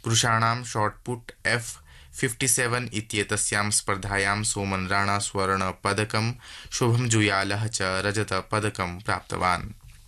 पुरुषाणां shot put F fifty seven इत्येतस्यां स्पर्धायां सोमन राणा स्वर्णपदकं शुभम जुयालः च रजतपदकं प्राप्तवान्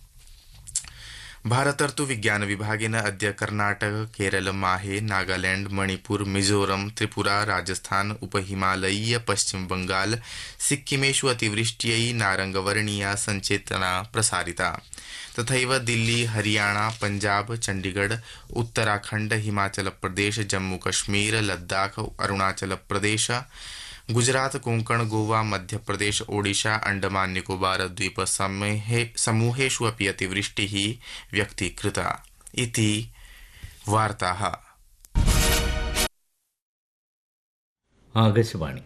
भारतर्तु विज्ञान विभागेन अद्य कर्णाटक केरल माहे नागालैंड मणिपुर मिजोरम त्रिपुरा राजस्थान उपहिमालयीय पश्चिम बंगाल सिक्किमेषु अतिवृष्ट्यै नारंगवर्णीया सञ्चेतना प्रसारिता तथैव दिल्ली हरियाणा पंजाब चण्डीगढ़ उत्तराखण्ड हिमाचल प्रदेश जम्मू कश्मीर लद्दाख अरुणाचल प्रदेश गुजरात कोंकण गोवा मध्यप्रदेश ओडिशा अण्डमान निकोबार द्वीप समूहेषु अपि अतिवृष्टिः व्यक्तीकृता इति वार्ताः ആകാശവാണി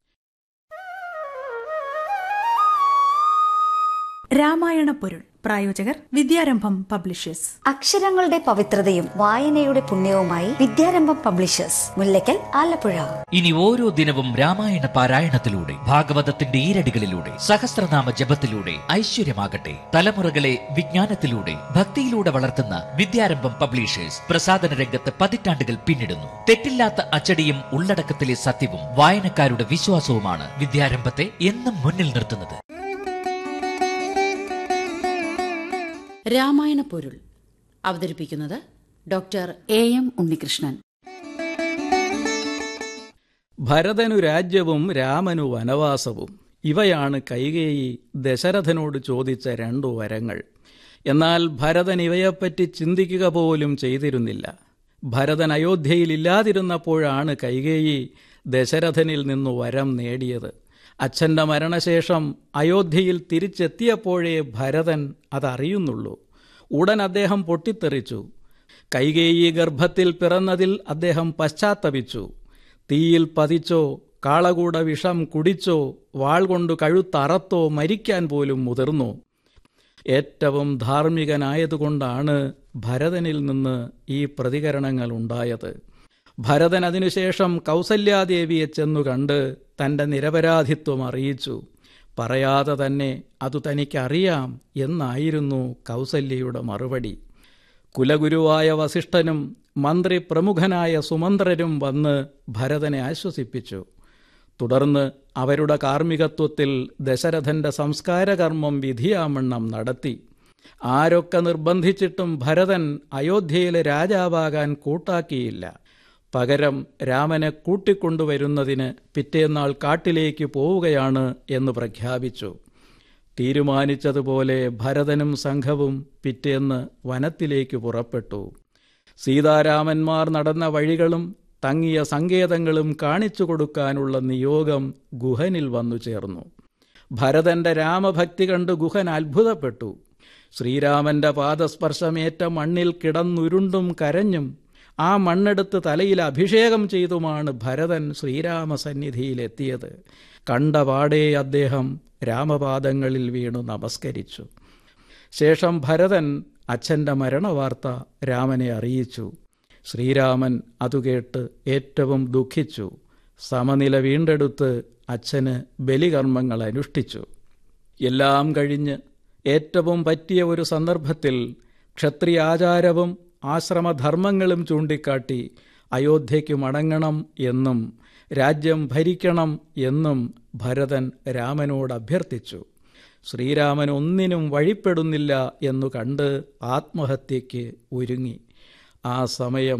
രാമായണ പൊരുൾ പ്രായോജകർ വിദ്യാരംഭം പബ്ലിഷേഴ്സ് അക്ഷരങ്ങളുടെ പവിത്രതയും വായനയുടെ പുണ്യവുമായി വിദ്യാരംഭം പബ്ലിഷേഴ്സ് മുല്ലയ്ക്കൽ ആലപ്പുഴ ഇനി ഓരോ ദിനവും രാമായണ പാരായണത്തിലൂടെ ഭാഗവതത്തിന്റെ ഈരടികളിലൂടെ സഹസ്രനാമ ജപത്തിലൂടെ ഐശ്വര്യമാകട്ടെ തലമുറകളെ വിജ്ഞാനത്തിലൂടെ ഭക്തിയിലൂടെ വളർത്തുന്ന വിദ്യാരംഭം പബ്ലിഷേഴ്സ് പ്രസാദന രംഗത്ത് പതിറ്റാണ്ടുകൾ പിന്നിടുന്നു തെറ്റില്ലാത്ത അച്ചടിയും ഉള്ളടക്കത്തിലെ സത്യവും വായനക്കാരുടെ വിശ്വാസവുമാണ് വിദ്യാരംഭത്തെ എന്നും മുന്നിൽ നിർത്തുന്നത് രാമായണ പൊരുൾ അവതരിപ്പിക്കുന്നത് ഡോക്ടർ എ എം ഉണ്ണികൃഷ്ണൻ ഭരതനു രാജ്യവും രാമനു വനവാസവും ഇവയാണ് കൈകേയി ദശരഥനോട് ചോദിച്ച രണ്ടു വരങ്ങൾ എന്നാൽ ഭരതൻ ഇവയെപ്പറ്റി ചിന്തിക്കുക പോലും ചെയ്തിരുന്നില്ല ഭരതൻ അയോധ്യയിലില്ലാതിരുന്നപ്പോഴാണ് കൈകേയി ദശരഥനിൽ നിന്നു വരം നേടിയത് അച്ഛന്റെ മരണശേഷം അയോധ്യയിൽ തിരിച്ചെത്തിയപ്പോഴേ ഭരതൻ അതറിയുന്നുള്ളൂ ഉടൻ അദ്ദേഹം പൊട്ടിത്തെറിച്ചു കൈകേയി ഗർഭത്തിൽ പിറന്നതിൽ അദ്ദേഹം പശ്ചാത്തപിച്ചു തീയിൽ പതിച്ചോ കാളകൂട വിഷം കുടിച്ചോ വാൾ കൊണ്ട് കഴുത്തറത്തോ മരിക്കാൻ പോലും മുതിർന്നു ഏറ്റവും ധാർമ്മികനായതുകൊണ്ടാണ് ഭരതനിൽ നിന്ന് ഈ പ്രതികരണങ്ങൾ ഉണ്ടായത് ഭരതൻ അതിനുശേഷം കൗസല്യാദേവിയെ ചെന്നു കണ്ട് തന്റെ നിരപരാധിത്വം അറിയിച്ചു പറയാതെ തന്നെ അതു തനിക്കറിയാം എന്നായിരുന്നു കൗസല്യയുടെ മറുപടി കുലഗുരുവായ വസിഷ്ഠനും മന്ത്രി പ്രമുഖനായ സുമന്ത്രരും വന്ന് ഭരതനെ ആശ്വസിപ്പിച്ചു തുടർന്ന് അവരുടെ കാർമ്മികത്വത്തിൽ ദശരഥന്റെ സംസ്കാരകർമ്മം വിധിയാമണ്ണം നടത്തി ആരൊക്കെ നിർബന്ധിച്ചിട്ടും ഭരതൻ അയോധ്യയിലെ രാജാവാകാൻ കൂട്ടാക്കിയില്ല പകരം രാമനെ കൂട്ടിക്കൊണ്ടുവരുന്നതിന് പിറ്റേന്നാൾ കാട്ടിലേക്ക് പോവുകയാണ് എന്ന് പ്രഖ്യാപിച്ചു തീരുമാനിച്ചതുപോലെ ഭരതനും സംഘവും പിറ്റേന്ന് വനത്തിലേക്ക് പുറപ്പെട്ടു സീതാരാമന്മാർ നടന്ന വഴികളും തങ്ങിയ സങ്കേതങ്ങളും കാണിച്ചു കൊടുക്കാനുള്ള നിയോഗം ഗുഹനിൽ വന്നു ചേർന്നു ഭരതന്റെ രാമഭക്തി കണ്ട് ഗുഹൻ അത്ഭുതപ്പെട്ടു ശ്രീരാമന്റെ പാദസ്പർശമേറ്റ മണ്ണിൽ കിടന്നുരുണ്ടും കരഞ്ഞും ആ മണ്ണെടുത്ത് തലയിൽ അഭിഷേകം ചെയ്തുമാണ് ഭരതൻ ശ്രീരാമസന്നിധിയിലെത്തിയത് കണ്ടപാടേ അദ്ദേഹം രാമപാദങ്ങളിൽ വീണു നമസ്കരിച്ചു ശേഷം ഭരതൻ അച്ഛൻ്റെ മരണവാർത്ത രാമനെ അറിയിച്ചു ശ്രീരാമൻ അതുകേട്ട് ഏറ്റവും ദുഃഖിച്ചു സമനില വീണ്ടെടുത്ത് അച്ഛന് ബലികർമ്മങ്ങൾ അനുഷ്ഠിച്ചു എല്ലാം കഴിഞ്ഞ് ഏറ്റവും പറ്റിയ ഒരു സന്ദർഭത്തിൽ ക്ഷത്രിയാചാരവും ആശ്രമധർമ്മങ്ങളും ചൂണ്ടിക്കാട്ടി അയോധ്യയ്ക്ക് മടങ്ങണം എന്നും രാജ്യം ഭരിക്കണം എന്നും ഭരതൻ രാമനോട് അഭ്യർത്ഥിച്ചു ശ്രീരാമൻ ഒന്നിനും വഴിപ്പെടുന്നില്ല എന്നു കണ്ട് ആത്മഹത്യയ്ക്ക് ഒരുങ്ങി ആ സമയം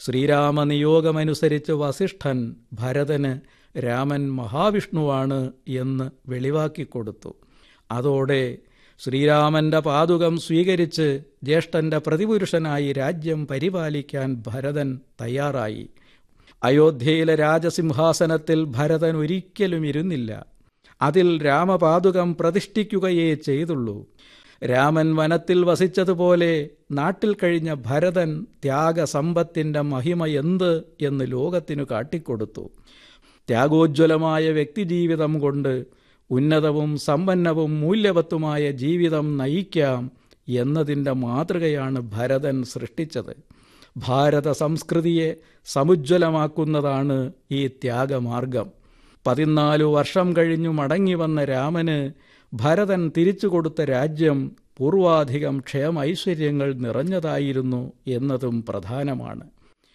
ശ്രീരാമനിയോഗമനുസരിച്ച് വസിഷ്ഠൻ ഭരതന് രാമൻ മഹാവിഷ്ണുവാണ് എന്ന് വെളിവാക്കിക്കൊടുത്തു അതോടെ ശ്രീരാമന്റെ പാതുകം സ്വീകരിച്ച് ജ്യേഷ്ഠന്റെ പ്രതിപുരുഷനായി രാജ്യം പരിപാലിക്കാൻ ഭരതൻ തയ്യാറായി അയോധ്യയിലെ രാജസിംഹാസനത്തിൽ ഭരതൻ ഒരിക്കലും ഇരുന്നില്ല അതിൽ രാമപാതുകം പ്രതിഷ്ഠിക്കുകയേ ചെയ്തുള്ളൂ രാമൻ വനത്തിൽ വസിച്ചതുപോലെ നാട്ടിൽ കഴിഞ്ഞ ഭരതൻ ത്യാഗസമ്പത്തിന്റെ മഹിമ എന്ത് എന്ന് ലോകത്തിനു കാട്ടിക്കൊടുത്തു ത്യാഗോജ്വലമായ വ്യക്തിജീവിതം കൊണ്ട് ഉന്നതവും സമ്പന്നവും മൂല്യവത്തുമായ ജീവിതം നയിക്കാം എന്നതിൻ്റെ മാതൃകയാണ് ഭരതൻ സൃഷ്ടിച്ചത് ഭാരത സംസ്കൃതിയെ സമുജ്വലമാക്കുന്നതാണ് ഈ ത്യാഗമാർഗം പതിനാലു വർഷം കഴിഞ്ഞു മടങ്ങി വന്ന രാമന് ഭരതൻ തിരിച്ചു കൊടുത്ത രാജ്യം പൂർവാധികം ക്ഷേമൈശ്വര്യങ്ങൾ നിറഞ്ഞതായിരുന്നു എന്നതും പ്രധാനമാണ്